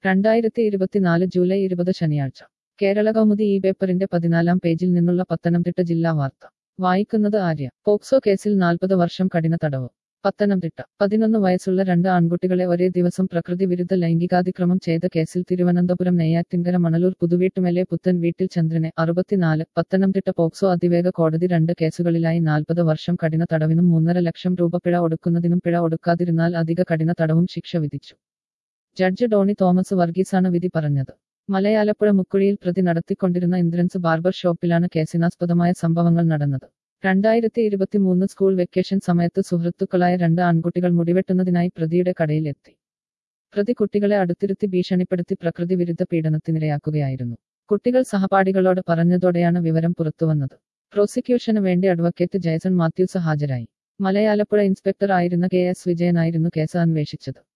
രണ്ടായിരത്തി ഇരുപത്തിനാല് ജൂലൈ ഇരുപത് ശനിയാഴ്ച കേരള കൗമുദി ഈ പേപ്പറിന്റെ പതിനാലാം പേജിൽ നിന്നുള്ള പത്തനംതിട്ട ജില്ലാ വാർത്ത വായിക്കുന്നത് ആര്യ പോക്സോ കേസിൽ നാൽപ്പത് വർഷം കഠിന തടവ് പത്തനംതിട്ട പതിനൊന്ന് വയസ്സുള്ള രണ്ട് ആൺകുട്ടികളെ ഒരേ ദിവസം പ്രകൃതി വിരുദ്ധ ലൈംഗികാതിക്രമം ചെയ്ത കേസിൽ തിരുവനന്തപുരം നെയ്യാറ്റിൻകര മണലൂർ പുതുവീട്ടുമേലെ പുത്തൻ വീട്ടിൽ ചന്ദ്രനെ അറുപത്തിനാല് പത്തനംതിട്ട പോക്സോ അതിവേഗ കോടതി രണ്ട് കേസുകളിലായി നാൽപ്പത് വർഷം കഠിന തടവിനും മൂന്നര ലക്ഷം രൂപ പിഴ ഒടുക്കുന്നതിനും പിഴ ഒടുക്കാതിരുന്നാൽ അധിക കഠിന തടവും ശിക്ഷ വിധിച്ചു ജഡ്ജ് ഡോണി തോമസ് വർഗീസാണ് വിധി പറഞ്ഞത് മലയാലപ്പുഴ മുക്കുഴിയിൽ പ്രതി നടത്തിക്കൊണ്ടിരുന്ന ഇന്ദ്രൻസ് ബാർബർ ഷോപ്പിലാണ് കേസിനാസ്പദമായ സംഭവങ്ങൾ നടന്നത് രണ്ടായിരത്തി ഇരുപത്തിമൂന്ന് സ്കൂൾ വെക്കേഷൻ സമയത്ത് സുഹൃത്തുക്കളായ രണ്ട് ആൺകുട്ടികൾ മുടിവെട്ടുന്നതിനായി പ്രതിയുടെ കടയിലെത്തി പ്രതി കുട്ടികളെ അടുത്തിരുത്തി ഭീഷണിപ്പെടുത്തി പ്രകൃതി വിരുദ്ധ പീഡനത്തിനിരയാക്കുകയായിരുന്നു കുട്ടികൾ സഹപാഠികളോട് പറഞ്ഞതോടെയാണ് വിവരം പുറത്തുവന്നത് പ്രോസിക്യൂഷന് വേണ്ടി അഡ്വക്കേറ്റ് ജയസൺ മാത്യൂസ് ഹാജരായി മലയാലപ്പുഴ ഇൻസ്പെക്ടർ ആയിരുന്ന കെ എസ് വിജയനായിരുന്നു കേസ് അന്വേഷിച്ചത്